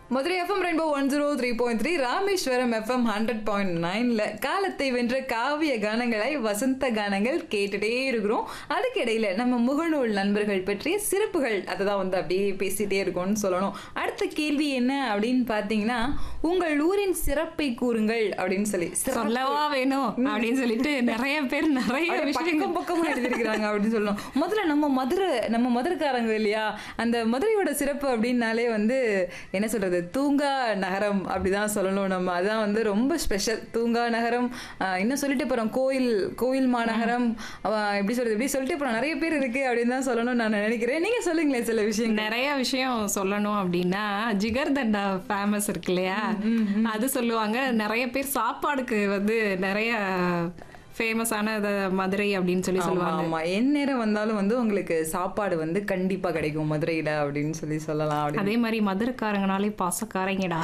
Madurai FM rainbow one zero three point three Rameswaram FM hundred point நைன்ல காலத்தை வென்ற காவிய கானங்களை வசந்த கானங்கள் கேட்டுட்டே இருக்கிறோம் அதுக்கு இடையில நம்ம முகநூல் நண்பர்கள் பற்றிய சிறப்புகள் அதை தான் வந்து அப்படியே பேசிட்டே இருக்கோம்னு சொல்லணும் அடுத்த கேள்வி என்ன அப்படின்னு பார்த்தீங்கன்னா உங்கள் ஊரின் சிறப்பை கூறுங்கள் அப்படின்னு சொல்லி சிறப்பு. சொல்லவா வேணும் அப்படின்னு சொல்லிட்டு நிறைய பேர் நிறைய அப்படியே விஷயங்கள் பக்கம் பக்கமா எழுதிருக்கிறாங்க அப்படின்னு சொல்லணும் முதல்ல நம்ம மதுரை நம்ம மதுரைக்காரங்க இல்லையா அந்த மதுரையோட சிறப்பு அப்படின்னாலே வந்து என்ன சொல்றது தூங்கா நகரம் அப்படிதான் சொல்லணும் நம்ம அதான் வந்து ரொம்ப ஸ்பெஷல் தூங்கா நகரம் ஆஹ் இன்னும் சொல்லிட்டு போறோம் கோயில் கோயில் மாநகரம் அவ- எப்படி சொல்றது இப்படி சொல்லிட்டு போறோம் நிறைய பேர் இருக்கு அப்படின்னு தான் சொல்லணும்னு நான் நினைக்கிறேன் நீங்க சொல்லுங்களேன் சில விஷயங்கள் நிறைய விஷயம் சொல்லணும் அப்படின்னா ஜிகர் தண்டா ஃபேமஸ் இருக்கு இல்லையா அது சொல்லுவாங்க நிறைய பேர் சாப்பாடுக்கு வந்து நிறைய ஃபேமஸான மதுரை அப்படின்னு சொல்லி ஆமா சொல்லுவாங்க ஆமா என் நேரம் வந்தாலும் வந்து உங்களுக்கு சாப்பாடு வந்து கண்டிப்பா கிடைக்கும் மதுரையில அப்படின்னு சொல்லி சொல்லலாம் அப்படின்னு அதே மாதிரி மதுரைக்காரங்கனாலே பாசக்காரங்கடா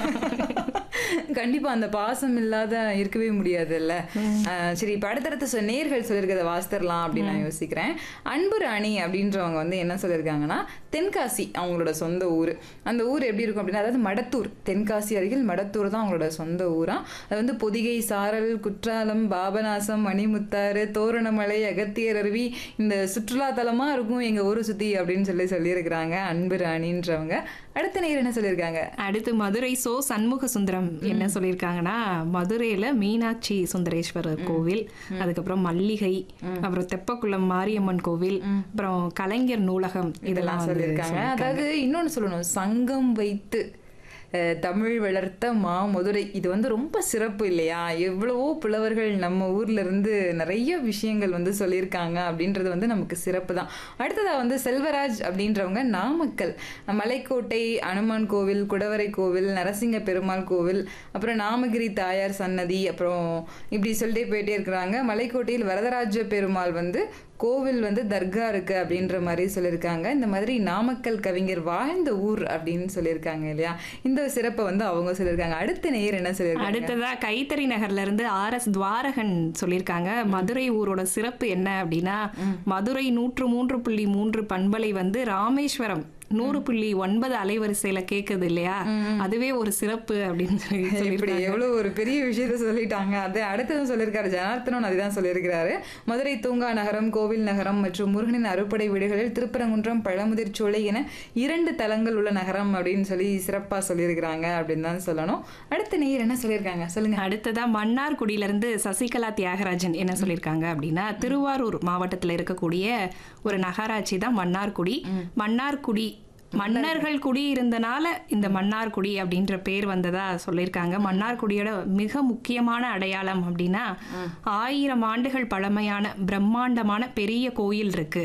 கண்டிப்பா அந்த பாசம் இல்லாத இருக்கவே முடியாதுல்ல அஹ் சரி இப்ப அடுத்தடுத்த சொ- நேர்கள் சொல்லியிருக்கிறத வாசித்தரலாம் அப்படின்னு நான் யோசிக்கிறேன் அன்பு ராணி அப்படின்றவங்க வந்து என்ன சொல்லியிருக்காங்கன்னா தென்காசி அவங்களோட சொந்த ஊர் அந்த ஊர் எப்படி இருக்கும் அப்படின்னா அதாவது மடத்தூர் தென்காசி அருகில் மடத்தூர் தான் அவங்களோட சொந்த ஊரா அது வந்து பொதிகை சாரல் குற்றாலம் பாபநாசம் மணிமுத்தாறு தோரணமலை அகத்தியர் அருவி இந்த சுற்றுலா தலமா இருக்கும் எங்க ஊரை சுத்தி அப்படின்னு சொல்லி சொல்லியிருக்கிறாங்க அன்பு ராணின்றவங்க அடுத்த நேர் என்ன சொல்லியிருக்காங்க அடுத்து மதுரை சோ சண்முக சுந்தரம் என்ன சொல்லியிருக்காங்கன்னா மதுரையில மீனாட்சி சுந்தரேஸ்வரர் கோவில் அதுக்கப்புறம் மல்லிகை அப்புறம் தெப்பக்குளம் மாரியம்மன் கோவில் அப்புறம் கலைஞர் நூலகம் இதெல்லாம் வந்து சொல்லியிருக்காங்க அதாவது இன்னொன்னு சொல்லணும் சங்கம் வைத்து அஹ், தமிழ் வளர்த்த மா மதுரை இது வந்து ரொம்ப சிறப்பு இல்லையா எவ்வளவோ புலவர்கள் நம்ம ஊர்ல இருந்து நிறைய விஷயங்கள் வந்து சொல்லியிருக்காங்க அப்படின்றது வந்து நமக்கு சிறப்பு தான் அடுத்ததா வந்து செல்வராஜ் அப்படின்றவங்க நாமக்கல் மலைக்கோட்டை அனுமான் கோவில் குடவரை கோவில் நரசிங்க பெருமாள் கோவில் அப்புறம் நாமகிரி தாயார் சன்னதி அப்புறம் இப்படி சொல்லிட்டே போயிட்டே இருக்கிறாங்க மலைக்கோட்டையில் வரதராஜ பெருமாள் வந்து கோவில் வந்து தர்கா இருக்கு அப்படின்ற மாதிரி சொல்லியிருக்காங்க இந்த மாதிரி நாமக்கல் கவிஞர் வாழ்ந்த ஊர் அப்படின்னு சொல்லியிருக்காங்க இல்லையா இந்த சிறப்பை வந்து அவங்க சொல்லியிருக்காங்க அடுத்த நேர் என்ன சொல்லியிருக்காங்க அடுத்ததா கைத்தறி நகர்ல இருந்து ஆர் எஸ் துவாரகன் சொல்லியிருக்காங்க மதுரை ஊரோட சிறப்பு என்ன அப்படின்னா மதுரை நூற்று மூன்று புள்ளி மூன்று பண்பலை வந்து ராமேஸ்வரம் நூறு புள்ளி ஒன்பது அலைவரிசையில கேக்குது இல்லையா அதுவே ஒரு சிறப்பு அப்படின்னு சொல்லி இப்படி சொல்லியிருக்காங்க எவ்வளவு ஒரு பெரிய விஷயத்த சொல்லிட்டாங்க அது அடுத்ததும் சொல்லியிருக்காரு ஜனார்த்தனும் அதுதான் சொல்லியிருக்கிறாரு மதுரை தூங்கா நகரம் கோவில் நகரம் மற்றும் முருகனின் அறுப்படை வீடுகளில் திருப்பரங்குன்றம் பழமுதிர் சோலை என இரண்டு தலங்கள் உள்ள நகரம் அப்படின்னு சொல்லி சிறப்பா சொல்லியிருக்கிறாங்க அப்படின்னு தான் சொல்லணும் அடுத்த நேர் என்ன சொல்லியிருக்காங்க சொல்லுங்க அடுத்ததா மன்னார்குடியில இருந்து சசிகலா தியாகராஜன் என்ன சொல்லியிருக்காங்க அப்படின்னா திருவாரூர் மாவட்டத்துல இருக்கக்கூடிய ஒரு நகராட்சி தான் மன்னார்குடி மன்னார்குடி மன்னர்கள் குடி இருந்தனால இந்த மன்னார்குடி அப்படின்ற பேர் வந்ததா சொல்லியிருக்காங்க மன்னார்குடியோட மிக முக்கியமான அடையாளம் அப்படின்னா ஆயிரம் ஆண்டுகள் பழமையான பிரம்மாண்டமான பெரிய கோயில் இருக்கு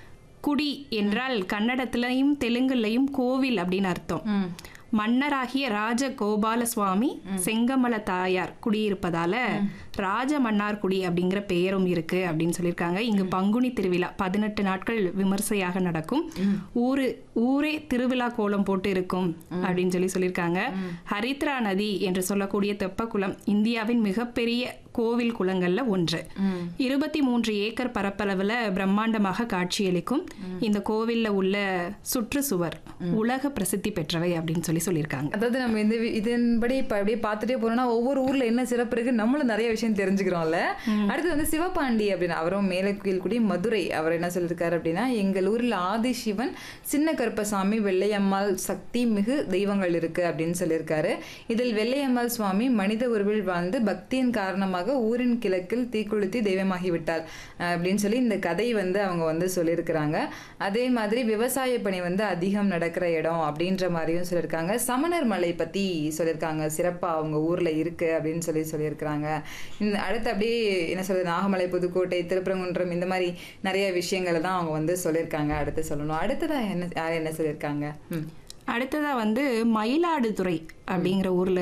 குடி என்றால் கன்னடத்திலையும் தெலுங்குலையும் கோவில் அப்படின்னு அர்த்தம் மன்னராகிய ராஜ கோபால சுவாமி செங்கமல தாயார் குடியிருப்பதால ராஜ மன்னார்குடி அப்படிங்கிற பெயரும் இருக்கு அப்படின்னு சொல்லியிருக்காங்க இங்கு பங்குனி திருவிழா பதினெட்டு நாட்கள் விமர்சையாக நடக்கும் ஊரு ஊரே திருவிழா கோலம் போட்டு இருக்கும் அப்படின்னு சொல்லி சொல்லியிருக்காங்க ஹரித்ரா நதி என்று சொல்லக்கூடிய தெப்பக்குளம் இந்தியாவின் மிகப்பெரிய கோவில் குளங்கள்ல ஒன்று இருபத்தி மூன்று ஏக்கர் பரப்பளவுல பிரம்மாண்டமாக காட்சியளிக்கும் இந்த கோவில்ல உள்ள சுற்றுச்சுவர் உலக பிரசித்தி பெற்றவை அப்படின்னு சொல்லி சொல்லியிருக்காங்க அதாவது நம்ம இந்த வி- இதன்படி இப்ப அப்படியே பார்த்துட்டே போனோம்னா ஒவ்வொரு ஊர்ல என்ன சிறப்பு இருக்கு நம்மளும் நிறைய விஷயம் தெரிஞ்சுக்கிறோம்ல அடுத்து வந்து சிவபாண்டி அப்படின்னு அவரும் மேலக்குயில்குடி மதுரை அவர் என்ன சொல்லியிருக்காரு அப்படின்னா எங்கள் ஊரில் ஆதிசிவன் சின்ன கருப்பசாமி வெள்ளையம்மாள் சக்தி மிகு தெய்வங்கள் இருக்கு அப்படின்னு சொல்லியிருக்காரு இதில் வெள்ளையம்மாள் சுவாமி மனித உருவில் வாழ்ந்து பக்தியின் காரணமாக ஊரின் கிழக்கில் தீக்குளுத்தி தெய்வமாகி விட்டார் அஹ் அப்படின்னு சொல்லி இந்த கதை வந்து அவங்க வந்து சொல்லியிருக்கிறாங்க அதே மாதிரி விவசாய பணி வந்து அதிகம் நடக்கிற இடம் அப்படின்ற மாதிரியும் சொல்லியிருக்காங்க சமணர் மலை பத்தி சொல்லியிருக்காங்க சிறப்பா அவங்க ஊர்ல இருக்கு அப்படின்னு சொல்லி சொல்லியிருக்கிறாங்க இந்த அடுத்து அப்படியே என்ன சொல்றது நாகமலை புதுக்கோட்டை திருப்பரங்குன்றம் இந்த மாதிரி நிறைய விஷயங்களை தான் அவங்க வந்து சொல்லியிருக்காங்க அடுத்து சொல்லணும் அடுத்ததா என்ன யார் என்ன சொல்லியிருக்காங்க ம் அடுத்ததா வந்து மயிலாடுதுறை அப்படிங்கிற ஊர்ல